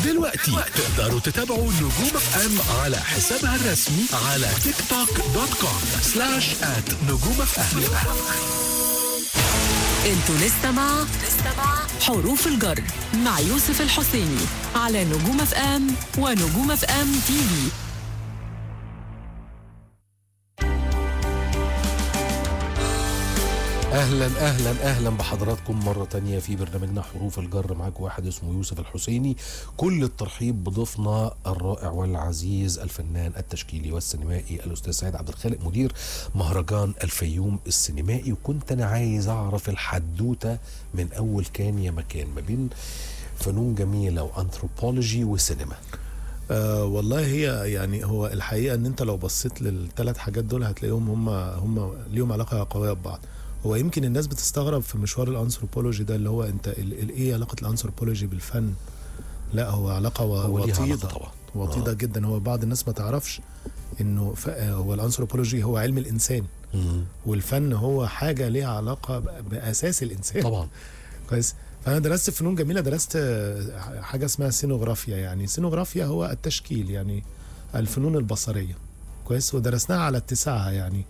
دلوقتي تقدروا تتابعوا نجوم اف ام على حسابها الرسمي على تيك توك دوت كوم سلاش ات نجوم اف ام انتوا لسه مع حروف الجر مع يوسف الحسيني على نجوم اف ام ونجوم اف ام تي في اهلا اهلا اهلا بحضراتكم مره تانية في برنامجنا حروف الجر معاكم واحد اسمه يوسف الحسيني كل الترحيب بضيفنا الرائع والعزيز الفنان التشكيلي والسينمائي الاستاذ سعيد عبد الخالق مدير مهرجان الفيوم السينمائي وكنت انا عايز اعرف الحدوته من اول كان يا مكان ما بين فنون جميله وانثروبولوجي وسينما آه والله هي يعني هو الحقيقه ان انت لو بصيت للثلاث حاجات دول هتلاقيهم هم هم ليهم علاقه قويه ببعض هو يمكن الناس بتستغرب في مشوار الانثروبولوجي ده اللي هو انت ال- ال- ايه علاقه الانثروبولوجي بالفن لا هو علاقه و- هو ليها علاقة وطيده طبعا. وطيده آه. جدا هو بعض الناس ما تعرفش انه ف- آه، هو الانثروبولوجي هو علم الانسان مم. والفن هو حاجه ليها علاقه ب- باساس الانسان طبعا كويس فانا درست فنون جميله درست آه، حاجه اسمها سينوغرافيا يعني سينوغرافيا هو التشكيل يعني الفنون البصريه كويس ودرسناها على اتساعها يعني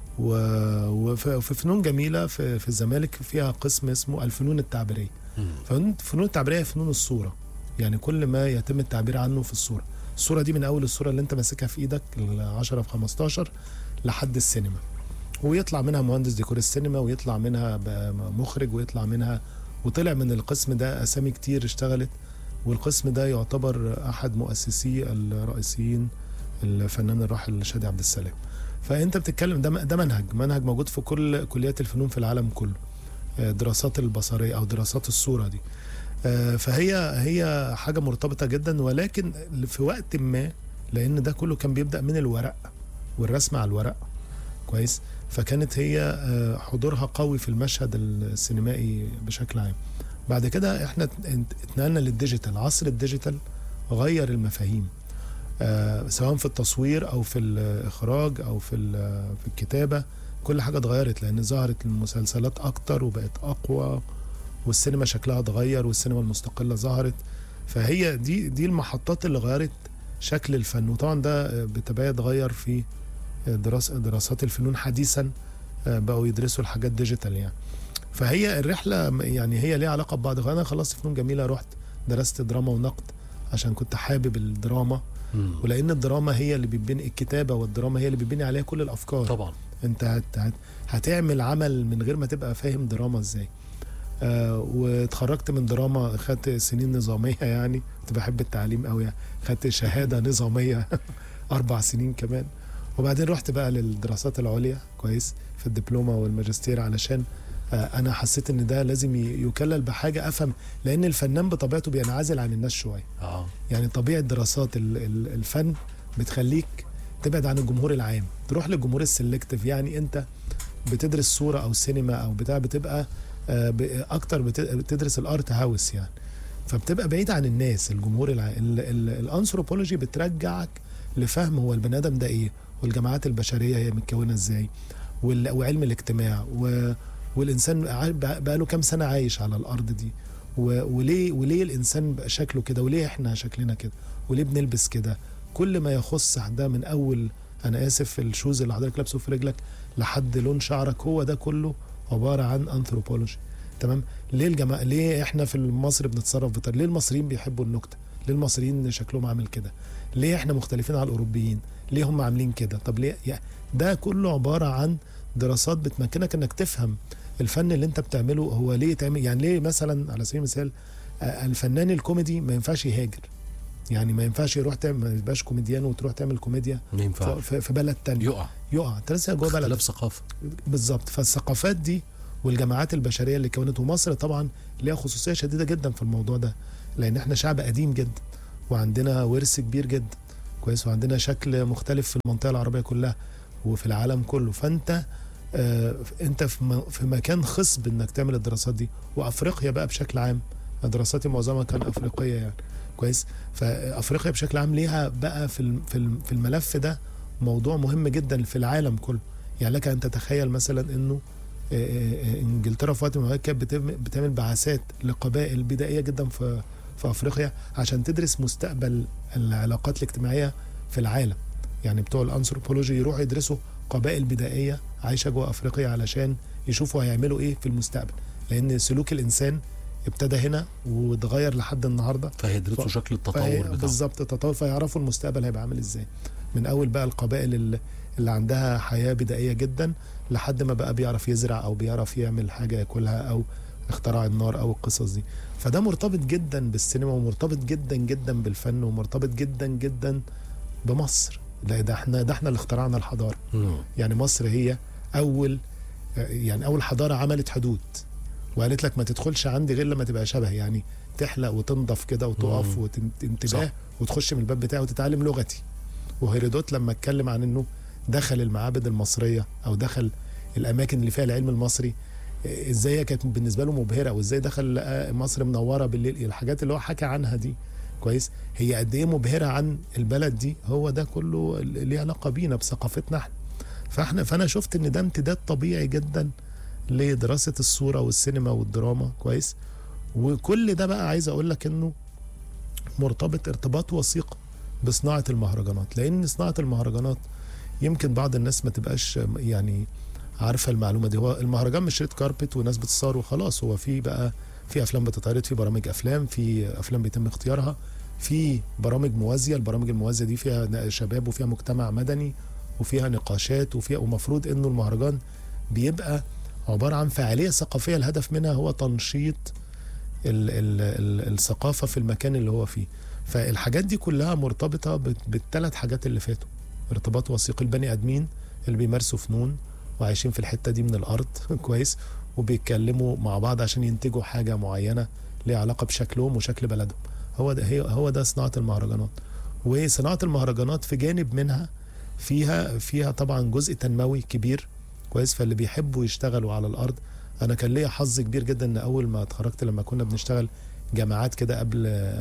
و- وفي وفي فنون جميله في, في الزمالك فيها قسم اسمه الفنون التعبيريه مم. فنون الفنون التعبيريه هي فنون الصوره يعني كل ما يتم التعبير عنه في الصوره الصوره دي من اول الصوره اللي انت ماسكها في ايدك ال 10 في 15 لحد السينما ويطلع منها مهندس ديكور السينما ويطلع منها ب- مخرج ويطلع منها وطلع من القسم ده اسامي كتير اشتغلت والقسم ده يعتبر احد مؤسسي الرئيسيين الفنان الراحل شادي عبد السلام فانت بتتكلم ده ده منهج منهج موجود في كل كليات الفنون في العالم كله آه، دراسات البصريه او دراسات الصوره دي آه، فهي هي حاجه مرتبطه جدا ولكن في وقت ما لان ده كله كان بيبدا من الورق والرسم على الورق كويس فكانت هي آه، حضورها قوي في المشهد السينمائي بشكل عام بعد كده احنا ات- اتنقلنا للديجيتال عصر الديجيتال غير المفاهيم آه، سواء في التصوير او في الاخراج او في ال- في الكتابه كل حاجه اتغيرت لان ظهرت المسلسلات اكتر وبقت اقوى والسينما شكلها اتغير والسينما المستقله ظهرت فهي دي دي المحطات اللي غيرت شكل الفن وطبعا ده آه، بالتبعيه اتغير في دراسة دراسات الفنون حديثا آه، بقوا يدرسوا الحاجات ديجيتال يعني فهي الرحله م- يعني هي ليها علاقه ببعض انا خلصت فنون جميله رحت درست دراما ونقد عشان كنت حابب الدراما مم. ولان الدراما هي اللي بتبني الكتابه والدراما هي اللي بتبني عليها كل الافكار طبعا انت هت هت هتعمل عمل من غير ما تبقى فاهم دراما ازاي آه واتخرجت من دراما خدت سنين نظاميه يعني كنت بحب التعليم قوي يعني خدت شهاده نظاميه اربع سنين كمان وبعدين رحت بقى للدراسات العليا كويس في الدبلومه والماجستير علشان آه انا حسيت ان ده لازم ي- يكلل بحاجه افهم لان الفنان بطبيعته بينعزل عن الناس شويه اه يعني طبيعه دراسات ال- ال- الفن بتخليك تبعد عن الجمهور العام تروح للجمهور السلكتيف يعني انت بتدرس صوره او سينما او بتاع بتبقى آه، ب- اكتر بت- بتدرس الارت هاوس يعني فبتبقى بعيد عن الناس الجمهور الع... ال- ال- الانثروبولوجي بترجعك لفهم هو البني ادم ده ايه والجماعات البشريه هي متكونه ازاي وال... وعلم الاجتماع و... والانسان ع- بقى بقى له كام سنه عايش على الارض دي و... وليه وليه الانسان بقى شكله كده وليه احنا شكلنا كده وليه بنلبس كده كل ما يخص ده من اول انا اسف الشوز اللي حضرتك لابسه في رجلك لحد لون شعرك هو ده كله عباره عن انثروبولوجي تمام ليه الجماعه ليه احنا في مصر بنتصرف بطريقه ليه المصريين بيحبوا النكته ليه المصريين شكلهم عامل كده ليه احنا مختلفين عن الاوروبيين ليه هم عاملين كده طب ليه يعني ده كله عباره عن دراسات بتمكنك انك تفهم الفن اللي انت بتعمله هو ليه تعمل يعني ليه مثلا على سبيل المثال آه، الفنان الكوميدي ما ينفعش يهاجر يعني ما ينفعش يروح تعمل ما يبقاش كوميديان وتروح تعمل كوميديا ما في- ينفعش في, في بلد تاني يقع يقع انت لسه جوه بلد اختلاف ثقافه بالظبط فالثقافات دي والجماعات البشريه اللي كونت ومصر طبعا ليها خصوصيه شديده جدا في الموضوع ده لان احنا شعب قديم جدا وعندنا ورث كبير جدا كويس وعندنا شكل مختلف في المنطقه العربيه كلها وفي العالم كله فانت آه انت في, م- في مكان خصب انك تعمل الدراسات دي وافريقيا بقى بشكل عام دراساتي معظمها كان افريقيه يعني كويس فافريقيا بشكل عام ليها بقى في الم- في الم- في الملف ده موضوع مهم جدا في العالم كله يعني لك ان تتخيل مثلا انه آه، آه، انجلترا في وقت من الاوقات كانت بتعمل- بتعمل بعثات لقبائل بدائيه جدا في في افريقيا عشان تدرس مستقبل العلاقات الاجتماعيه في العالم يعني بتوع الانثروبولوجي يروحوا يدرسوا قبائل بدائيه عايشه جوه افريقيا علشان يشوفوا هيعملوا ايه في المستقبل لان سلوك الانسان ابتدى هنا واتغير لحد النهارده فهيدرسوا ف- شكل التطور فهي- بتاعه بالظبط التطور فيعرفوا المستقبل هيبقى عامل ازاي من اول بقى القبائل اللي, اللي عندها حياه بدائيه جدا لحد ما بقى بيعرف يزرع او بيعرف يعمل حاجه ياكلها او اختراع النار او القصص دي فده مرتبط جدا بالسينما ومرتبط جدا جدا بالفن ومرتبط جدا جدا بمصر لا ده احنا ده احنا اللي اخترعنا الحضاره مم. يعني مصر هي اول يعني اول حضاره عملت حدود وقالت لك ما تدخلش عندي غير لما تبقى شبهي يعني تحلق وتنضف كده وتقف مم. وانتباه صح. وتخش من الباب بتاعه وتتعلم لغتي وهيرودوت لما اتكلم عن انه دخل المعابد المصريه او دخل الاماكن اللي فيها العلم المصري إيه، ازاي هي كانت بالنسبه له مبهره وازاي دخل لقى مصر منوره بالليل الحاجات اللي هو حكى عنها دي كويس هي قد ايه مبهره عن البلد دي هو ده كله ليه علاقه بينا بثقافتنا احنا فاحنا فانا شفت ان ده امتداد طبيعي جدا لدراسه الصوره والسينما والدراما كويس وكل ده بقى عايز اقول لك انه مرتبط ارتباط وثيق بصناعه المهرجانات لان صناعه المهرجانات يمكن بعض الناس ما تبقاش يعني عارفه المعلومه دي هو المهرجان مش ريد كاربت وناس بتصور وخلاص هو في بقى في افلام بتتعرض في برامج افلام في افلام بيتم اختيارها في برامج موازيه البرامج الموازيه دي فيها شباب وفيها مجتمع مدني وفيها نقاشات وفيها ومفروض انه المهرجان بيبقى عباره عن فعاليه ثقافيه الهدف منها هو تنشيط ال ال ال الثقافه في المكان اللي هو فيه فالحاجات دي كلها مرتبطه بالثلاث حاجات اللي فاتوا ارتباط وثيق البني ادمين اللي بيمارسوا فنون وعايشين في الحته دي من الارض كويس وبيتكلموا مع بعض عشان ينتجوا حاجه معينه ليها علاقه بشكلهم وشكل بلدهم هو ده هي هو ده صناعه المهرجانات وصناعه المهرجانات في جانب منها فيها فيها طبعا جزء تنموي كبير كويس فاللي بيحبوا يشتغلوا على الارض انا كان ليا حظ كبير جدا ان اول ما اتخرجت لما كنا بنشتغل جامعات كده قبل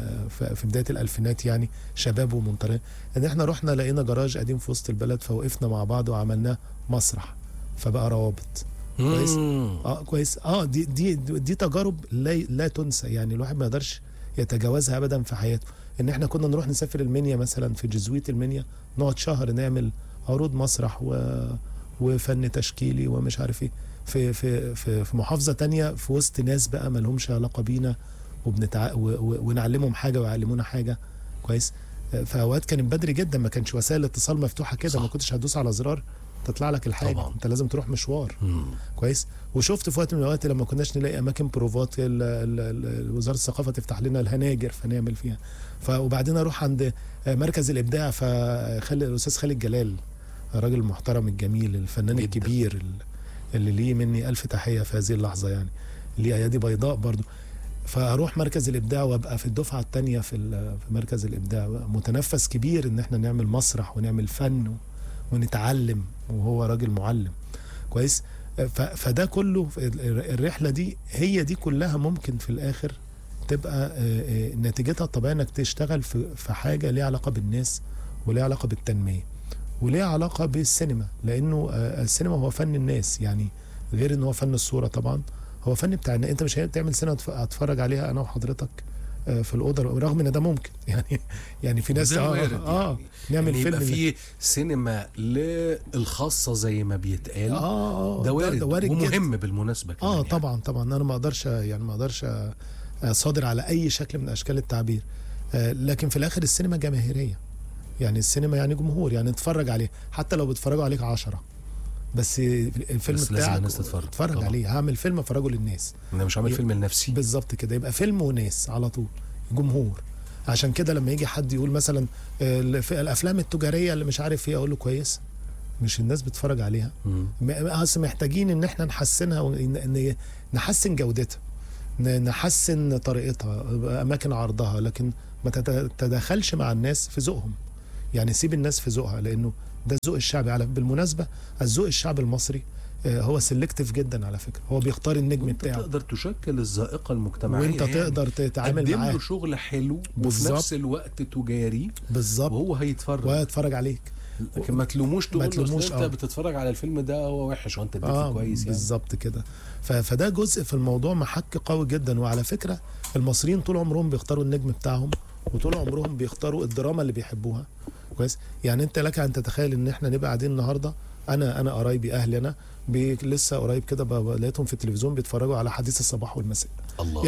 في بدايه الالفينات يعني شباب ومنطلقين ان احنا رحنا لقينا جراج قديم في وسط البلد فوقفنا مع بعض وعملناه مسرح فبقى روابط كويس مم. اه كويس اه دي دي دي تجارب لا لا تنسى يعني الواحد ما يقدرش يتجاوزها ابدا في حياته ان احنا كنا نروح نسافر المنيا مثلا في جزويت المنيا نقعد شهر نعمل عروض مسرح و وفن تشكيلي ومش عارف ايه في في في, في محافظه تانية في وسط ناس بقى ما لهمش علاقه بينا وبنتع... و... و... ونعلمهم حاجه ويعلمونا حاجه كويس في اوقات كانت بدري جدا ما كانش وسائل الاتصال مفتوحه كده صح. ما كنتش هتدوس على زرار تطلع لك الحاجه طبعاً. انت لازم تروح مشوار مم. كويس وشفت في وقت من الاوقات لما كناش نلاقي اماكن بروفات ال- ال- ال- وزاره الثقافه تفتح لنا الهناجر فنعمل فيها ف وبعدين اروح عند مركز الابداع فخلي الاستاذ خالد جلال الراجل المحترم الجميل الفنان جداً. الكبير ال- اللي ليه مني الف تحيه في هذه اللحظه يعني ليه ايادي بيضاء برضو فاروح مركز الابداع وابقى في الدفعه الثانيه في ال- في مركز الابداع متنفس كبير ان احنا نعمل مسرح ونعمل فن و- ونتعلم وهو راجل معلم كويس ف- فده كله ال- الرحله دي هي دي كلها ممكن في الاخر تبقى آه، آه، نتيجتها الطبيعيه انك تشتغل في في حاجه ليها علاقه بالناس وليها علاقه بالتنميه وليها علاقه بالسينما لانه آه، السينما هو فن الناس يعني غير ان هو فن الصوره طبعا هو فن بتاع الناس. انت مش هتعمل سينما أتف- اتفرج عليها انا وحضرتك آه، في الاوضه رغم ان ده ممكن يعني يعني في ناس ده اه وارد اه يعني. نعمل يعني فيلم يبقى في سينما للخاصه زي ما بيتقال اه اه ده وارد, ده وارد جدا. ومهم بالمناسبه كمان اه يعني. طبعا طبعا انا ما اقدرش يعني ما اقدرش صادر على اي شكل من اشكال التعبير آه، لكن في الاخر السينما جماهيريه يعني السينما يعني جمهور يعني اتفرج عليه حتى لو بيتفرجوا عليك عشرة بس الفيلم بس لازم بتاعك الناس تتفرج. اتفرج طبعا. عليه هعمل فيلم افرجه للناس انا مش عامل يبقى- فيلم لنفسي بالظبط كده يبقى فيلم وناس على طول جمهور عشان كده لما يجي حد يقول مثلا آه، الف- الافلام التجاريه اللي مش عارف ايه اقول له كويس مش الناس بتتفرج عليها مم. م- اصل محتاجين ان احنا نحسنها ون- نحسن جودتها ن- نحسن طريقتها اماكن عرضها لكن ما تت- تتدخلش مع الناس في ذوقهم يعني سيب الناس في ذوقها لانه ده الذوق الشعبي على بالمناسبه الذوق الشعبي المصري آه، هو سيلكتيف جدا على فكره هو بيختار النجم وانت بتاعه تقدر تشكل الذائقه المجتمعيه وانت يعني. تقدر تتعامل قدم معاه له شغل حلو وفي بالظبط. نفس الوقت تجاري بالظبط وهو هيتفرج ويتفرج عليك لكن ما تلوموش تقول ما له أصل تلوموش، انت آه. بتتفرج على الفيلم ده هو وحش وانت اديته اه كويس يعني بالظبط كده ف- فده جزء في الموضوع محك قوي جدا وعلى فكره المصريين طول عمرهم بيختاروا النجم بتاعهم وطول عمرهم بيختاروا الدراما اللي بيحبوها كويس يعني انت لك ان تتخيل ان احنا نبقى قاعدين النهارده انا انا قرايبي اهلي انا بي لسه قريب كده ب- ب- لقيتهم في التلفزيون بيتفرجوا على حديث الصباح والمساء الله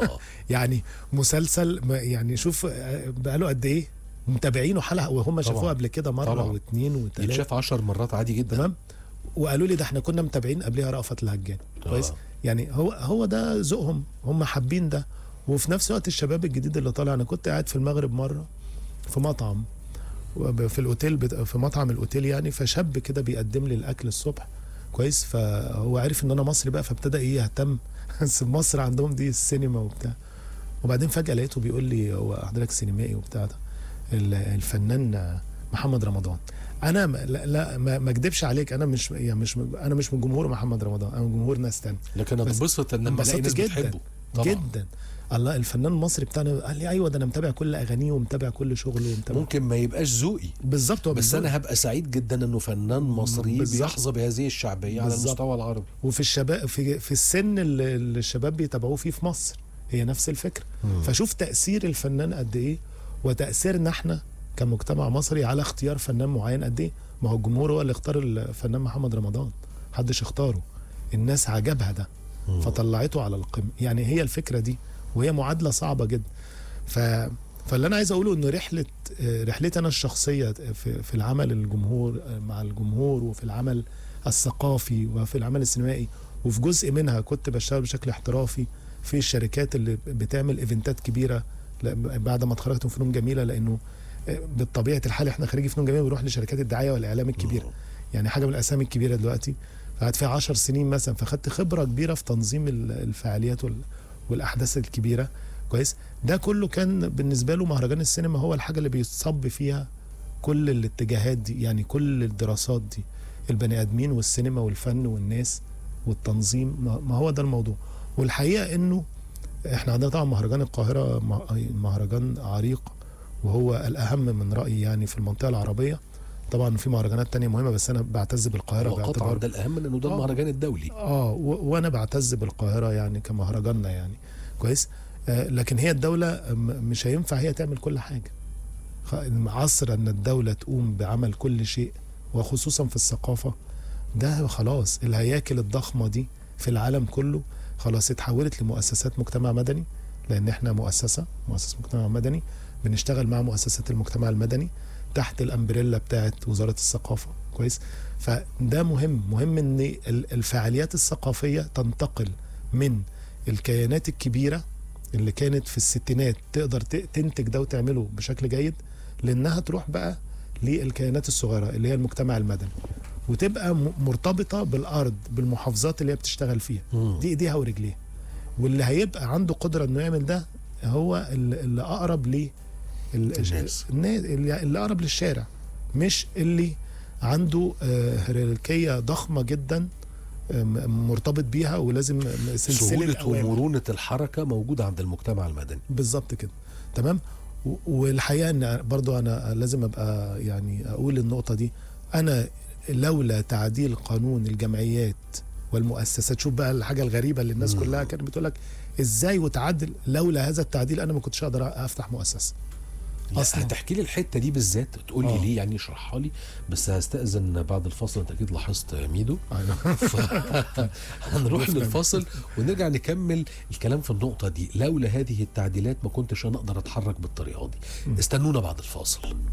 يعني مسلسل ما- يعني شوف آه، بقاله قد ايه متابعينه حلقه وهم شافوه طبعاً. قبل كده مره طبعاً. واثنين وثلاثه يتشاف 10 مرات عادي جدا تمام وقالوا لي ده احنا كنا متابعين قبلها رأفت الهجان كويس آه. يعني هو هو ده ذوقهم هم حابين ده وفي نفس الوقت الشباب الجديد اللي طالع انا كنت قاعد في المغرب مره في مطعم وب- في الاوتيل بت... في مطعم الاوتيل يعني فشاب كده بيقدم لي الاكل الصبح كويس فهو عارف ان انا مصري بقى فابتدى ايه يهتم بس مصر عندهم دي السينما وبتاع وبعدين فجاه لقيته بيقول لي هو حضرتك سينمائي وبتاع ده ال- الفنان محمد رمضان انا م- لا, لا ما ما اكدبش عليك انا مش يعني مش انا مش من جمهور محمد رمضان انا من جمهور ناس تانية لكن بس اتبسط ان لما الاقي انبسطت ناس جدا بتحبه طبعا جدا الله الفنان المصري بتاعنا قال لي ايوه ده انا متابع كل اغانيه ومتابع كل شغله ومتابع ممكن ما يبقاش ذوقي بالظبط هو بس بالظبط. انا هبقى سعيد جدا انه فنان مصري بالظبط. بيحظى بهذه الشعبيه على بالظبط. المستوى العربي وفي الشباب في في السن اللي اللي الشباب بيتابعوه فيه في مصر هي نفس الفكره فشوف تاثير الفنان قد ايه وتاثيرنا احنا كمجتمع مصري على اختيار فنان معين قد ايه ما هو الجمهور هو اللي اختار الفنان محمد رمضان محدش اختاره الناس عجبها ده فطلعته على القمه يعني هي الفكره دي وهي معادله صعبه جدا ف فاللي انا عايز اقوله انه رحله آه، رحلتي انا الشخصيه في في العمل الجمهور آه، مع الجمهور وفي العمل الثقافي وفي العمل السينمائي وفي جزء منها كنت بشتغل بشكل احترافي في الشركات اللي بتعمل ايفنتات كبيره ل- بعد ما اتخرجت من فنون جميله لانه آه، بالطبيعه الحال احنا خريجي فنون جميله بنروح لشركات الدعايه والاعلام الكبيره يعني حاجه من الاسامي الكبيره دلوقتي قعدت فيها 10 سنين مثلا فخدت خبره كبيره في تنظيم ال- الفعاليات وال- والاحداث الكبيره كويس ده كله كان بالنسبه له مهرجان السينما هو الحاجه اللي بيصب فيها كل الاتجاهات دي يعني كل الدراسات دي البني ادمين والسينما والفن والناس والتنظيم ما ما هو ده الموضوع والحقيقه انه احنا عندنا طبعا مهرجان القاهره مه- مهرجان عريق وهو الاهم من رايي يعني في المنطقه العربيه طبعا في مهرجانات تانية مهمه بس انا بعتز بالقاهره وقطعا باعتبار ده الاهم لانه ده آه. المهرجان الدولي اه و- وانا بعتز بالقاهره يعني كمهرجاننا يعني كويس آه لكن هي الدوله م- مش هينفع هي تعمل كل حاجه خ- عصر ان الدوله تقوم بعمل كل شيء وخصوصا في الثقافه ده خلاص الهياكل الضخمه دي في العالم كله خلاص اتحولت لمؤسسات مجتمع مدني لان احنا مؤسسه مؤسسه مجتمع مدني بنشتغل مع مؤسسات المجتمع المدني تحت الامبريلا بتاعت وزاره الثقافه كويس فده مهم مهم ان ال- الفعاليات الثقافيه تنتقل من الكيانات الكبيره اللي كانت في الستينات تقدر ت- تنتج ده وتعمله بشكل جيد لانها تروح بقى للكيانات الصغيره اللي هي المجتمع المدني وتبقى م- مرتبطه بالارض بالمحافظات اللي هي بتشتغل فيها مم. دي ايديها ورجليها واللي هيبقى عنده قدره انه يعمل ده هو اللي اللي اقرب ل الناس. الناس اللي اللي اقرب للشارع مش اللي عنده آه، هيراركيه ضخمه جدا آه، م- مرتبط بيها ولازم سلسله سهوله أوامر. ومرونه الحركه موجوده عند المجتمع المدني بالظبط كده تمام و- والحقيقه ان برضو انا لازم ابقى يعني اقول النقطه دي انا لولا تعديل قانون الجمعيات والمؤسسات شوف بقى الحاجه الغريبه اللي الناس كلها كانت بتقول لك ازاي وتعدل لولا هذا التعديل انا ما كنتش اقدر افتح مؤسسه لا أصلاً. هتحكي لي الحته دي بالذات تقول لي آه. ليه يعني اشرحها لي بس هستاذن بعد الفاصل انت اكيد لاحظت ميدو هنروح للفاصل ونرجع نكمل الكلام في النقطه دي لولا هذه التعديلات ما كنتش انا اقدر اتحرك بالطريقه دي استنونا بعد الفاصل